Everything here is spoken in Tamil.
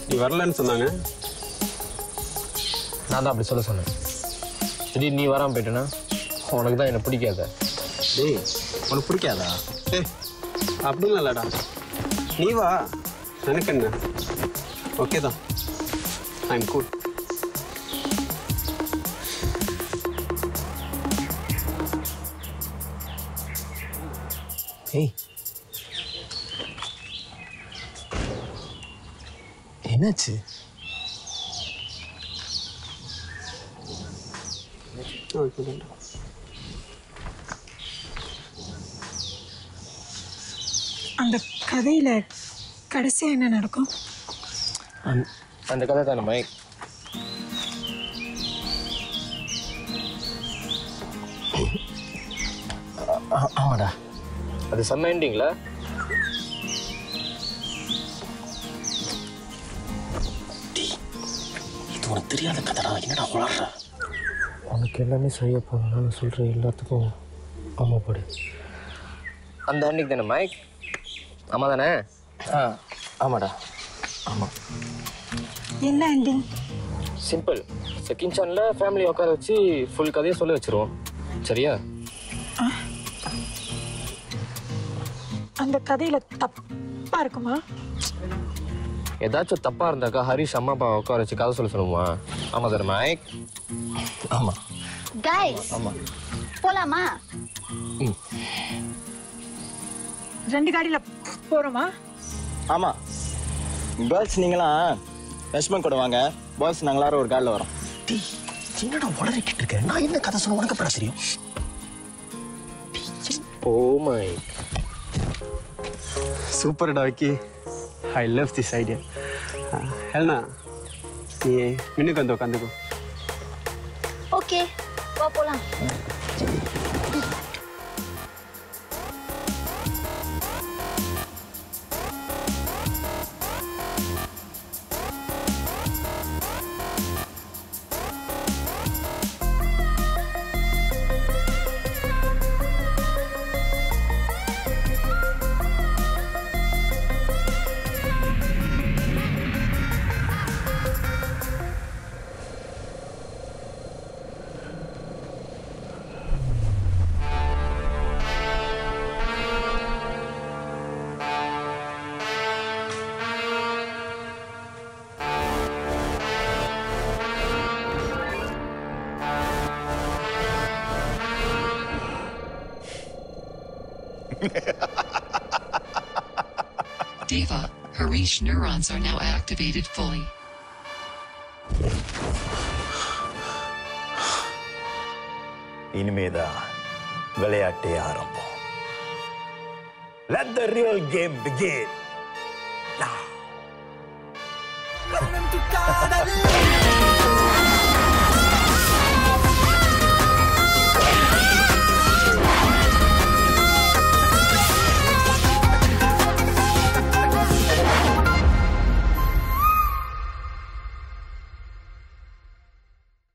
நீ வரலன்னு சொன்னாங்க நான் தான் அப்படி சொல்ல சொன்னேன் திடீர்னு நீ வராமல் போயிட்டேன்னா உனக்கு தான் என்னை பிடிக்காத டேய் உனக்கு பிடிக்காதா ஏ அப்படிலாம் இல்லடா நீ வா எனக்கு என்ன ஓகே தான் ஐம் கூல் ஏய் என்னாச்சு ஓகே தான் அந்த கதையில கடைசியா என்ன நடக்கும் அந்த அந்த கதை தானே மைக் ஆ- ஆமாடா அது செம்ம எண்டிங்களா இது உனக்கு தெரியாத கதைடா என்னடா உளர்ற உனக்கு எல்லாமே சரியா போகணும் நான் சொல்கிற எல்லாத்துக்கும் ஆமாம் படு அந்த அன்னைக்கு தானே மைக் ஆமாம் தானே ஆ ஆமாடா ஆமாம் என்ன எண்டிங் சிம்பிள் செகண்ட் சேனலில் ஃபேமிலி உட்கார வச்சு ஃபுல் கதையை சொல்ல வச்சிருவோம் சரியா அந்த கதையில தப்பா இருக்குமா ஏதாச்சும் தப்பாக இருந்தாக்கா ஹரிஷ் அம்மா அப்பா உட்கார வச்சு கதை சொல்ல சொல்லுமா ஆமாம் தானே மைக் ஆமாம் கைஸ் ஆமாம் போலாமா ரெண்டு காடியில போறோமா ஆமா கேர்ள்ஸ் நீங்களாம் லட்சுமன் கூட வாங்க பாய்ஸ் நாங்க எல்லாரும் ஒரு காலில் வரோம் டேய் என்னடா உளறிக்கிட்டு இருக்க நான் என்ன கதை சொன்ன உனக்கு அப்புறம் தெரியும் ஓ மைக் சூப்பர்டா Vicky I love this idea ஹெல்னா நீ மின்னுக்கு வந்து உட்காந்துக்கோ ஓகே வா போலாம் Deva, Harish neurons are now activated fully. இனிமேதான் விளையாட்டே ஆரம்பம் Let the real game begin. Now.